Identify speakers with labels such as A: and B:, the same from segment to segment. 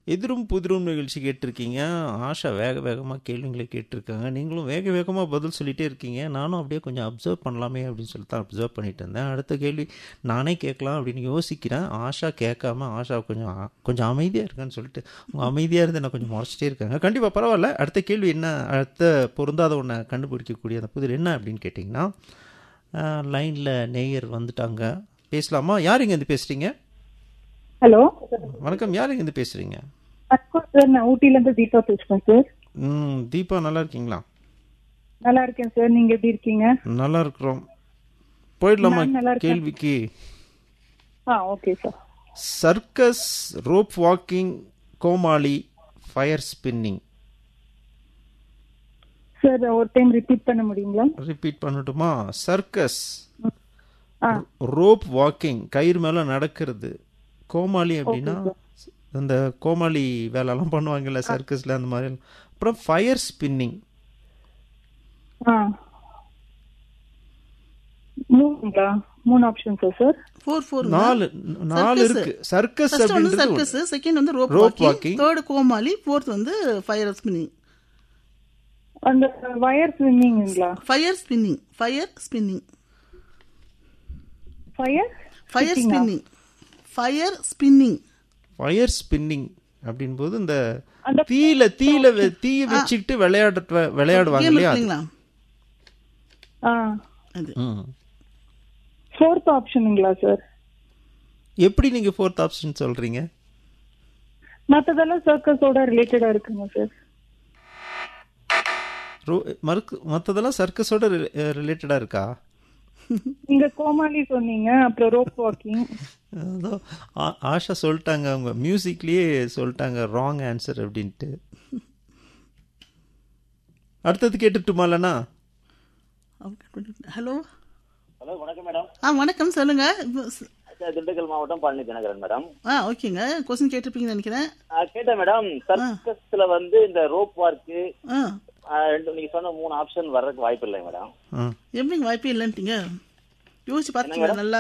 A: எதிரும் புதிரும் நிகழ்ச்சி கேட்டிருக்கீங்க ஆஷா வேக வேகமாக கேள்விங்களை கேட்டிருக்காங்க நீங்களும் வேக வேகமாக பதில் சொல்லிகிட்டே இருக்கீங்க நானும் அப்படியே கொஞ்சம் அப்சர்வ் பண்ணலாமே அப்படின்னு சொல்லி தான் அப்சர்வ் பண்ணிட்டு இருந்தேன் அடுத்த கேள்வி நானே கேட்கலாம் அப்படின்னு யோசிக்கிறேன் ஆஷா கேட்காம ஆஷா கொஞ்சம் அ- கொஞ்சம் அமைதியாக இருக்கேன்னு சொல்லிட்டு அவங்க அமைதியாக இருந்து என்ன கொஞ்சம் முறைச்சிட்டே இருக்காங்க கண்டிப்பாக பரவாயில்ல அடுத்த கேள்வி என்ன அடுத்த பொருந்தாத ஒன்றை கண்டுபிடிக்கக்கூடிய அந்த புதிர் என்ன அப்படின்னு கேட்டிங்கன்னா லைனில் நேயர் வந்துட்டாங்க பேசலாமா யார் இங்கேருந்து பேசுகிறீங்க
B: ஹலோ
A: வணக்கம் யார் இங்கேருந்து பேசுகிறீங்க
B: வணக்கம் சார் நான் ஊட்டில இருந்து தீபா பேசுறேன் சார்
A: ம் தீபா நல்லா இருக்கீங்களா
B: நல்லா இருக்கேன் சார் நீங்க எப்படி இருக்கீங்க
A: நல்லா இருக்கிறோம் போயிடலாமா
B: நான் நல்லா இருக்கேன்.
A: கேள்விக்கு
B: ஆ okay sir
A: circus rope walking கோமாளி ஃபயர் ஸ்பின்னிங்
B: சார் ஒரு டைம் ரிப்பீட் பண்ண முடியுங்களா
A: ரிப்பீட் பண்ணட்டுமா சர்க்கஸ்
B: ஆ
A: ரோப் வாக்கிங் கயிறு மேலே நடக்கிறது கோமாளி அப்படின்னா அந்த கோமாளி வேலைலாம் பண்ணுவாங்கல்ல சர்க்கஸில் அந்த மாதிரி அப்புறம் ஃபயர் ஸ்பின்னிங்
B: ஆ மூணுங்களா மூணு ஆப்ஷன்ஸா சார்
C: ஃபோர் ஃபோர்
A: நாலு நாலு இருக்கு சர்க்கஸ்
C: ஃபர்ஸ்ட் வந்து
A: அப்படின்றது
C: சர்க்கஸ் செகண்ட் வந்து rope
A: Rope
C: walking
A: walking.
C: Third கோமாளி ஃபோர்த் வந்து ஃபயர் ஸ்பின்னிங்
B: அந்த வயர் ஸ்விம்மிங்குங்களா
C: fire spinning fire spinning
B: fire
C: fire spinning fire spinning
A: fire spinning அப்படின் போது இந்த
B: அந்த
A: தீயில தீயில வெ- தீய வச்சுக்கிட்டு விளையாட விளையாடுவாங்க
C: கேம்
A: இல்லையா அது.
C: இருக்குங்களா
B: ஆ
C: அது
A: ம்.
B: ஃபோர்த் ஆப்ஷனுங்களா சார்
A: எப்படி நீங்க ஃபோர்த் ஆப்ஷன் சொல்றீங்க
B: மத்ததெல்லாம் சர்க்கஸோட ரிலேட்டடா இருக்குங்க சார்
A: ரோ- மறுக்கு மற்றதெல்லாம் சர்க்கஸோட ரிலேட்டடா இருக்கா
B: நீங்க கோமாளி சொன்னீங்க அப்புறம் ரோப் வாக்கிங்
A: அதோ ஆ- ஆஷா சொல்லிட்டாங்க அவங்க மியூசிக்லயே சொல்லிட்டாங்க ராங் ஆன்சர் அப்படின்ட்டு அடுத்தது கேட்டுட்டுமாலண்ணா
C: ஹலோ
D: ஹலோ வணக்கம் மேடம்
C: ஆ வணக்கம் சொல்லுங்க இப்போ ஸ்-
D: சார் திண்டுக்கல் மாவட்டம் பழனி தினகரன் மேடம்
C: ஆ ஓகேங்க கொஸ்டின் கேட்டிருப்பீங்கன்னு நினைக்கிறேன்
D: ஆ, கேட்டேன் மேடம் சர்க்கஸ்ல வந்து இந்த ரோப் வார்க்கு
C: ஆ
D: ரெண்டு நீங்க சொன்ன மூணு ஆப்ஷன் வர்றதுக்கு வாய்ப்பு இல்லை மேடம்
A: ஆ
C: எப்படிங்க வாய்ப்பே இல்லைன்ட்டீங்க யோசிச்சு பார்த்துக்கீங்க நல்லா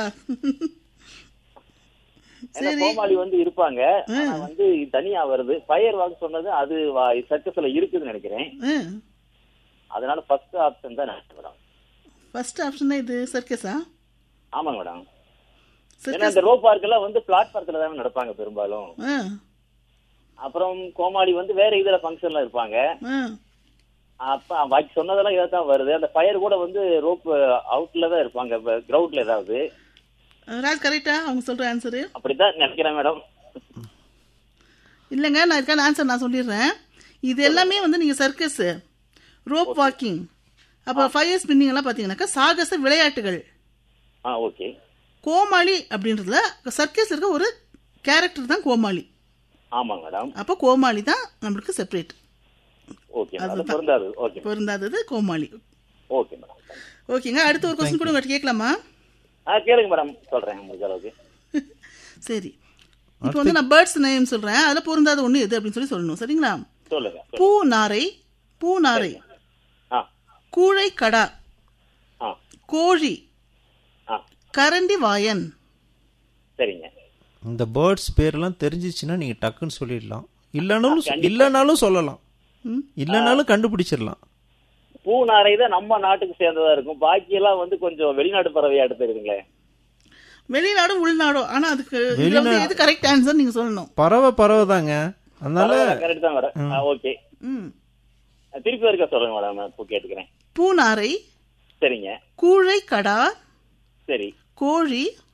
D: ஏன்னா கோமாளி வந்து இருப்பாங்க ஆனா வந்து இது தனியா வருது ஃபயர் வாக்கு சொன்னது அது சர்க்கஸ்ல இருக்குதுன்னு நினைக்கிறேன்
C: ஆ
D: அதனால ஃபர்ஸ்ட் ஆப்ஷன் தான் நினைக்கிறேன் மேடம்
C: ஃபர்ஸ்ட் ஆப்ஷன் தான் இது சர்க்கஸா
D: ஆமாங்க மேடம் ஏன்னா
C: சர்க்கஸ்
D: இந்த ரோப் பார்க்கெல்லாம் வந்து பிளாட்பாரத்துல தான் நடப்பாங்க பெரும்பாலும்
C: ஆ
D: அப்புறம் கோமாளி வந்து வேற இதுல ஃபங்க்ஷன்ல இருப்பாங்க
C: ஆ
D: அப்ப பாக்கி சொன்னதெல்லாம் இதான் வருது அந்த ஃபயர் கூட வந்து ரோப் அவுட்ல தான் இருப்பாங்க கிரவுண்ட்ல ஏதாவது
C: ராஜ் கரெக்டா அவங்க சொல்ற ஆன்சரு
D: அப்படித்தான் நினைக்கிறேன் மேடம்
C: இல்லைங்க நான் இதுக்கான ஆன்சர் நான் சொல்லிடுறேன் இது எல்லாமே வந்து நீங்கள் சர்க்கஸ் ரோப் வாக்கிங் அப்புறம் ஃபயர் ஸ்பின்னிங் எல்லாம் பார்த்தீங்கன்னாக்கா சாகச விளையாட்டுகள்
D: ஆ ஓகே
C: கோமாளி அப்படின்றதுல சர்க்கஸ் இருக்க ஒரு கேரக்டர் தான் கோமாளி
D: ஆமாங்க மேடம்
C: அப்போ கோமாளி தான் நம்மளுக்கு செப்பரேட்
D: ஓகே மேடம் அது பொருந்தாது ஓகே
C: பொருந்தாதது கோமாளி
D: ஓகே மேடம்
C: ஓகேங்க அடுத்த ஒரு கொஸ்டின் கூட உங்கள்கிட்ட கேட்கலாமா
D: ஆ கேளுங்க மேடம் சொல்றேன் முடிஞ்ச அளவுக்கு
C: சரி இப்போ வந்து நான் பேர்ட்ஸ் நேம் சொல்கிறேன் அதில் பொருந்தாத ஒன்று எது அப்படின்னு சொல்லி சொல்லணும் சரிங்களா
D: சொல்லுங்க
C: பூ நாரை பூ நாரை
D: ஆ
C: கூழை கடா
D: ஆ
C: கோழி
D: ஆ
C: கரண்டி வாயன்
D: சரிங்க
A: இந்த பேர்ட்ஸ் பேர்லாம் தெரிஞ்சிச்சுன்னா நீங்க டக்குன்னு சொல்லிடலாம் இல்லைனாலும் இல்லைனாலும் சொல்லலாம்
C: ம்.
A: இல்லைனாலும் கண்டுபிடிச்சிடலாம்
D: பூநாரை தான் நம்ம நாட்டுக்கு சேர்ந்ததா இருக்கும் பாக்கி எல்லாம் வந்து கொஞ்சம் வெளிநாட்டு பறவையா எடுத்துருங்களே
C: வெளிநாடு உள்நாடோ ஆனா அதுக்கு இதுல வந்து எது கரெக்ட் ஆன்சர் நீங்க சொல்லணும்
A: பறவை பறவை தாங்க அதனால
D: கரெக்ட் தான் மேடம் ஓகே
C: ம்
D: திருப்பி இருக்க சொல்லுங்க மேடம் நான் இப்போ கேட்டுக்கிறேன்
C: பூநாரை
D: சரிங்க
C: கூழை கடா
D: சரி
C: கோழி